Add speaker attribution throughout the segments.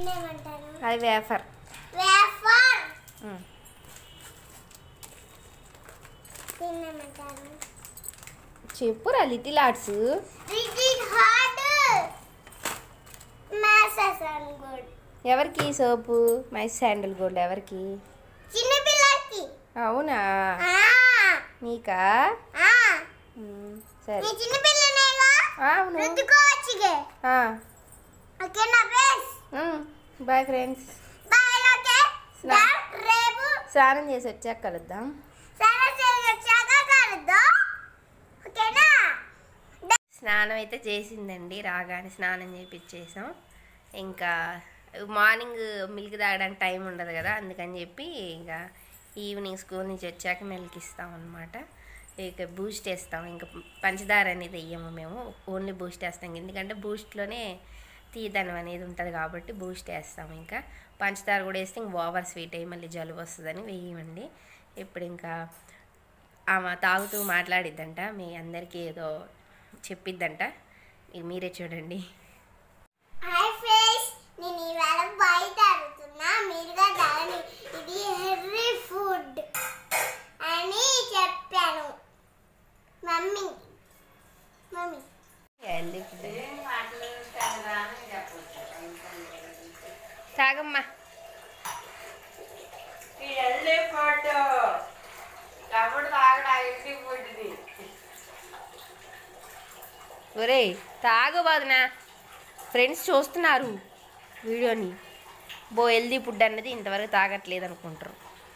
Speaker 1: దీన్ని ఏమంటారు
Speaker 2: అది వేఫర్
Speaker 1: వేఫర్ దీన్ని ఏమంటారు
Speaker 2: చెప్పురా little arts
Speaker 1: it is hard masses and good
Speaker 2: ఎవరికి సోపు మై శాండిల్ గోల్డ్ ఎవరికి
Speaker 1: చిన్న పిల్లకి
Speaker 2: అవునా
Speaker 1: ఆ
Speaker 2: నీకా
Speaker 1: ఆ
Speaker 2: మ్, సరే
Speaker 1: నీ చిన్న పిల్లనేగా
Speaker 2: అవును
Speaker 1: రుద్దుకోవచ్చుగే
Speaker 2: ఆ,
Speaker 1: ఓకే నా ఫ్రెండ్స్
Speaker 2: మ్, బాయ్ ఫ్రెండ్స్
Speaker 1: బాయ్ ఓకే
Speaker 2: స్నా-
Speaker 1: రేపు
Speaker 2: స్నానం చేసి వచ్చాక కలుద్దాం
Speaker 1: సరే సరే వచ్చాక కలుద్దాం ఓకేనా
Speaker 2: స్నానం అయితే చేసిందండి రాగానే స్నానం చేపించేసాం ఇంకా మార్నింగ్ మిల్క్ తాగడానికి టైం ఉండదు కదా అందుకని చెప్పి ఇంకా ఈవినింగ్ స్కూల్ నుంచి వచ్చాక మిల్క్ ఇస్తాం అనమాట ఇక బూస్ట్ వేస్తాం ఇంకా పంచదార అనేది వెయ్యము మేము ఓన్లీ బూస్ట్ వేస్తాం ఎందుకంటే బూస్ట్లోనే తీయదనం అనేది ఉంటుంది కాబట్టి బూస్ట్ వేస్తాం ఇంకా పంచదార కూడా వేస్తే ఇంక ఓవర్ స్వీట్ అయ్యి మళ్ళీ జలుబు వస్తుందని వేయమండి ఇప్పుడు ఇంకా ఆమె తాగుతూ మాట్లాడిద్దంట మీ అందరికీ ఏదో చెప్పిద్దంట మీరు మీరే చూడండి
Speaker 1: హాయ్ ఫ్రెండ్స్ నేను ఇవాళ బయట అడుగుతున్నా మీరుగా తాగని ఇది హెర్రీ ఫుడ్ అని చెప్పాను మమ్మీ మమ్మీ
Speaker 2: తాగమ్మా ఒరే తాగు బాదునా ఫ్రెండ్స్ చూస్తున్నారు వీడియోని బో హెల్దీ ఫుడ్ అన్నది ఇంతవరకు తాగట్లేదు అనుకుంటారు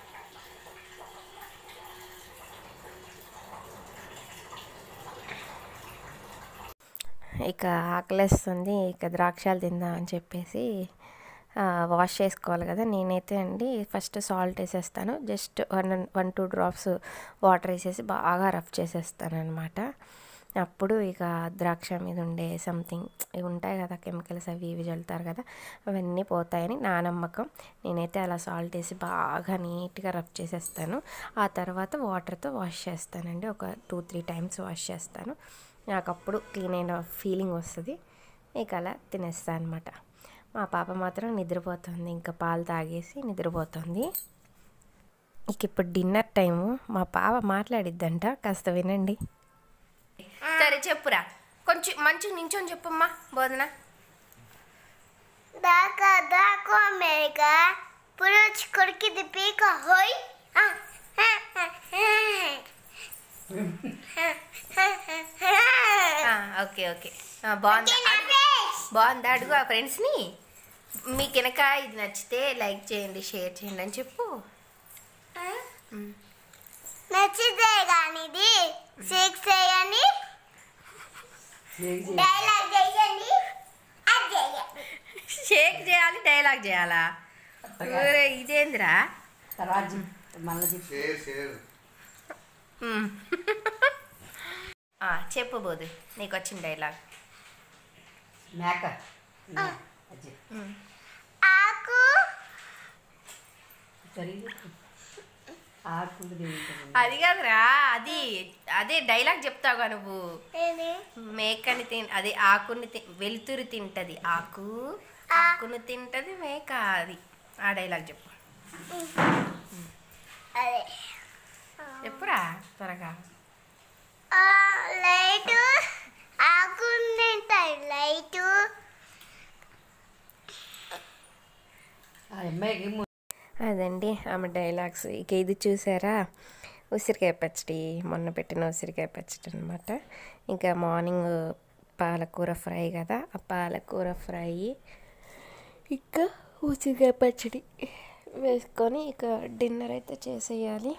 Speaker 2: ఇక ఆకలేస్తుంది ఇక ద్రాక్షాలు తిందాం అని చెప్పేసి ఆ, వాష్ చేసుకోవాలి కదా నేనైతే అండి ఫస్ట్ సాల్ట్ వేసేస్తాను just one one two drops water వేసేసి బాగా రఫ్ చేసేస్తాను అనమాట అప్పుడు ఇక ద్రాక్ష మీద ఉండే సంథింగ్ ఇవి ఉంటాయి కదా కెమికల్స్ అవి ఇవి చల్లుతారు కదా అవన్నీ పోతాయని నా నమ్మకం నేనైతే అలా సాల్ట్ వేసి బాగా నీట్గా రఫ్ చేసేస్తాను ఆ తర్వాత వాటర్తో వాష్ చేస్తానండి ఒక టూ త్రీ టైమ్స్ వాష్ చేస్తాను నాకు అప్పుడు క్లీన్ అయిన ఫీలింగ్ వస్తుంది ఇక అలా తినేస్తాను అనమాట మా పాప మాత్రం నిద్రపోతుంది ఇంకా పాలు తాగేసి నిద్రపోతుంది ఇక ఇప్పుడు డిన్నర్ టైము మా పాప మాట్లాడిద్దంట కాస్త వినండి సరే చెప్పురా కొంచెం మంచిగా నించొని చెప్పమ్మా బోధన
Speaker 1: దాకా దాకా అమెరికా పురుచు కొరికిది పీక హోయ్ ఆ, హ, హ, హ.
Speaker 2: ఆ, ఓకే ఓకే ఆ, బాగుందా
Speaker 1: ఓకేనా
Speaker 2: అడుగు.
Speaker 1: ఫ్రెండ్స్?
Speaker 2: బాగుందా అడుగు ఆ ఫ్రెండ్స్ని మీకు కనుక ఇది నచ్చితే లైక్ చేయండి షేర్ చేయండి అని చెప్పు
Speaker 1: నచ్చితే కానీ ఇది సిక్స్ చేయండి డైలాగ్ చేయండి అది చేయండి
Speaker 2: షేక్ చేయాలి డైలాగ్ చేయాలా ఊరే, ఇదేందిరా
Speaker 3: తర్వాత మళ్ళీ
Speaker 4: షేర్ షేర్
Speaker 2: మ్మ్. ఆ, చెప్పు బోధు నీకు వచ్చిన డైలాగ్
Speaker 3: మేక
Speaker 1: ఆకు
Speaker 3: ఆకు
Speaker 2: అది కాదురా అది అదే డైలాగ్ చెప్తావుగా నువ్వు
Speaker 1: ఏది
Speaker 2: మేకని తిన్ అదే ఆకుని తి వెలుతురు తింటది ఆకు ఆకును తింటది మేక అది ఆ డైలాగ్ చెప్పు
Speaker 1: అదే
Speaker 2: చెప్పురా త్వరగా
Speaker 1: ఆ, లైటు ఆకు తింటాయి లైటు
Speaker 3: ఆ అమ్మాయికి ము-
Speaker 2: అదండి ఆమె డైలాగ్స్ ఇక ఇది చూసారా ఉసిరికాయ పచ్చడి మొన్న పెట్టిన ఉసిరికాయ పచ్చడి అనమాట ఇంకా మార్నింగ్ పాలకూర ఫ్రై కదా ఆ పాలకూర ఫ్రై ఇంకా ఉసిరికాయ పచ్చడి వేసుకొని ఇక డిన్నర్ అయితే చేసేయాలి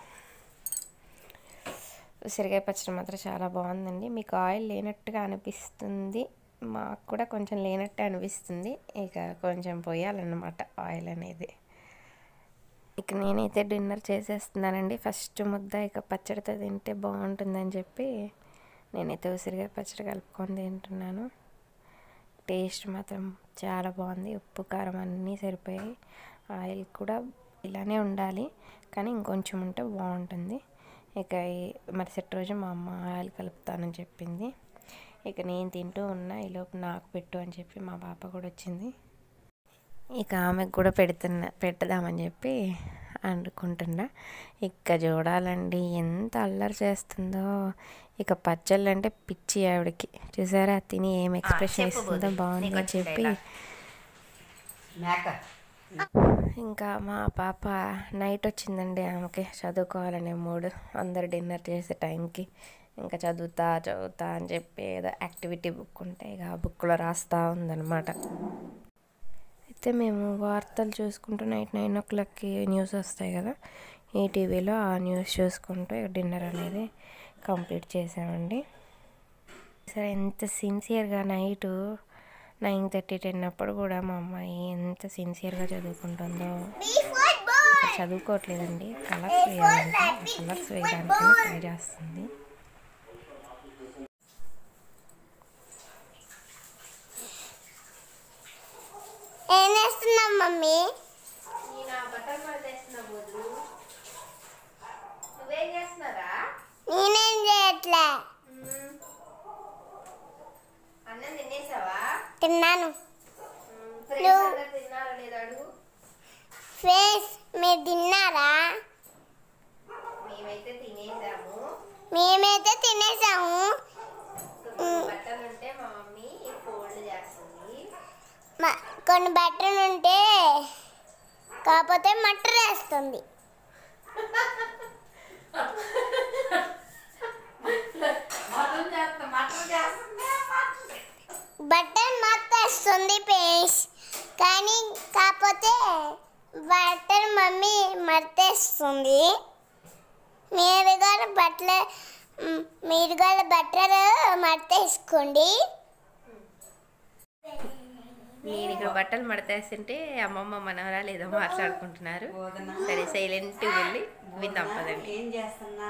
Speaker 2: ఉసిరికాయ పచ్చడి మాత్రం చాలా బాగుందండి మీకు ఆయిల్ లేనట్టుగా అనిపిస్తుంది మాకు కూడా కొంచెం లేనట్టే అనిపిస్తుంది ఇక కొంచెం పోయాలన్నమాట ఆయిల్ అనేది ఇక నేనైతే డిన్నర్ చేసేస్తున్నానండి ఫస్ట్ ముద్ద ఇక పచ్చడితో తింటే బాగుంటుందని చెప్పి నేనైతే ఉసిరికాయ పచ్చడి కలుపుకొని తింటున్నాను టేస్ట్ మాత్రం చాలా బాగుంది ఉప్పు కారం అన్నీ సరిపోయాయి ఆయిల్ కూడా ఇలానే ఉండాలి కానీ ఇంకొంచెం ఉంటే బాగుంటుంది ఇక ఈ మరుసటి రోజు మా అమ్మ ఆయిల్ కలుపుతానని చెప్పింది ఇక నేను తింటూ ఉన్నా ఈలోపు నాకు పెట్టు అని చెప్పి మా పాప కూడా వచ్చింది ఇక ఆమెకు కూడా పెడుతున్నా పెడదామని చెప్పి అనుకుంటున్నా ఇక చూడాలండి ఎంత అల్లరి చేస్తుందో ఇక పచ్చళ్ళు అంటే పిచ్చి ఆవిడకి చూసారా తిని ఏం ఎక్స్ప్రెషన్ ఇస్తుందో బాగుంది అని చెప్పి
Speaker 3: మేక
Speaker 2: ఇంకా మా పాప నైట్ వచ్చిందండి ఆమెకి చదువుకోవాలనే మూడు అందరు డిన్నర్ చేసే టైంకి ఇంకా చదువుతా చదువుతా అని చెప్పి ఏదో యాక్టివిటీ బుక్ ఉంటే ఇక ఆ బుక్లో రాస్తూ ఉందన్నమాట అయితే మేము వార్తలు చూసుకుంటూ నైట్ నైన్ ఓ క్లాక్కి న్యూస్ వస్తాయి కదా ఈ టీవీలో ఆ న్యూస్ చూసుకుంటూ డిన్నర్ అనేది కంప్లీట్ చేసామండి సరే ఎంత సిన్సియర్గా నైటు నైన్ థర్టీ టెన్ అప్పుడు కూడా మా అమ్మాయి ఎంత సిన్సియర్గా చదువుకుంటుందో
Speaker 1: Be football.
Speaker 2: చదువుకోవట్లేదండి కలర్స్ వేయాలంటే కలర్స్ వేయడానికి ట్రై చేస్తుంది
Speaker 1: ఏం చేస్తున్నావు మమ్మీ
Speaker 2: నువ్వేం చేస్తున్నారా
Speaker 1: నేనేం చేయట్లే
Speaker 2: అన్నం తినేసావా
Speaker 1: తిన్నాను
Speaker 2: ఫ్రెండ్స్ అందరు తిన్నారా లేదా అడుగు
Speaker 1: ఫేస్ మీరు తిన్నారా
Speaker 2: మేమైతే తినేసాము
Speaker 1: మేమైతే తినేసాము
Speaker 2: బట్టలు ఉంటే మా మమ్మీ ఫోల్డ్ చేస్తుంది
Speaker 1: మ- కొన్ని బట్టలు ఉంటే కాకపోతే మట్టర్ వేస్తుంది
Speaker 3: మటన్ చేస్తా మటన్ చేస్తా
Speaker 1: బట్టలు మత్తేస్తుంది పేస్ కానీ కాకపోతే బట్టలు మమ్మీ మర్తేస్తుంది మీరు కూడా బట్టలు మ్, మీరు కూడా బట్టలు మర్తేసుకోండి
Speaker 2: నేను ఇక్కడ బట్టలు మడతేస్తుంటే అమ్మమ్మ మనవరాలు ఏదో మాట్లాడుకుంటున్నారు
Speaker 3: బోధన
Speaker 2: సరే సైలెంట్ వెళ్ళి విందాం పదండి
Speaker 3: ఏం చేస్తున్నా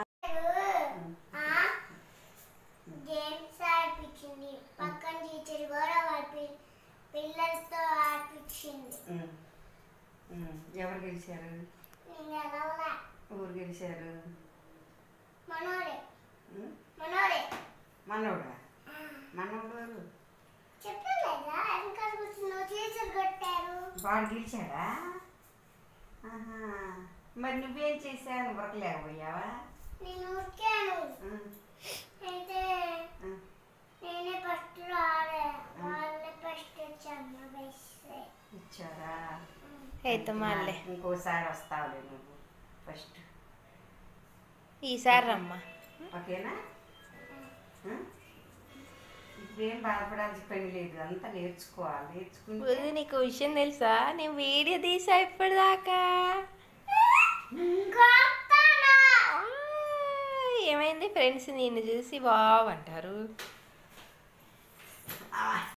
Speaker 1: గేమ్స్ ఆడిపించింది పక్కన టీచర్ కూడా వాడి పిల్లలతో ఆడిపించింది
Speaker 3: ఉమ్. ఉమ్. ఎవరు గెలిచారు
Speaker 1: నేను ఎలవలా
Speaker 3: ఊరు గెలిచారు
Speaker 1: మనోడే
Speaker 3: ఉమ్.
Speaker 1: మనోడే
Speaker 3: మనోడా మనోడు ఎవరు?
Speaker 1: చెప్పలేదా వెనకాల కూర్చున్న టీచర్ కొట్టారు
Speaker 3: వాడు గెలిచాడా ఆహా. మరి నువ్వేం చేసావు నువ్వు లేకపోయావా
Speaker 1: నేను ఉరికాను అయితే నేనే ఫస్ట్ రాలే వాళ్ళే ఫస్ట్ వచ్చాను వేస్తే
Speaker 3: ఇచ్చారా
Speaker 2: అయితే మళ్ళీ
Speaker 3: ఇంకోసారి వస్తావులే నువ్వు ఫస్ట్
Speaker 2: ఈసారి రమ్మా
Speaker 3: ఓకేనా ఆ? ఇప్పుడేం బాధపడాల్సిన పని లేదు అంతా నేర్చుకోవాలి నేర్చుకుంటే
Speaker 2: వదిన, నీకు విషయం తెలుసా నేను వీడియో తీసా ఇప్పటిదాకా ఆ, ఏమైంది ఫ్రెండ్స్ నిన్ను చూసి బావ్ అంటారు
Speaker 3: ఆ,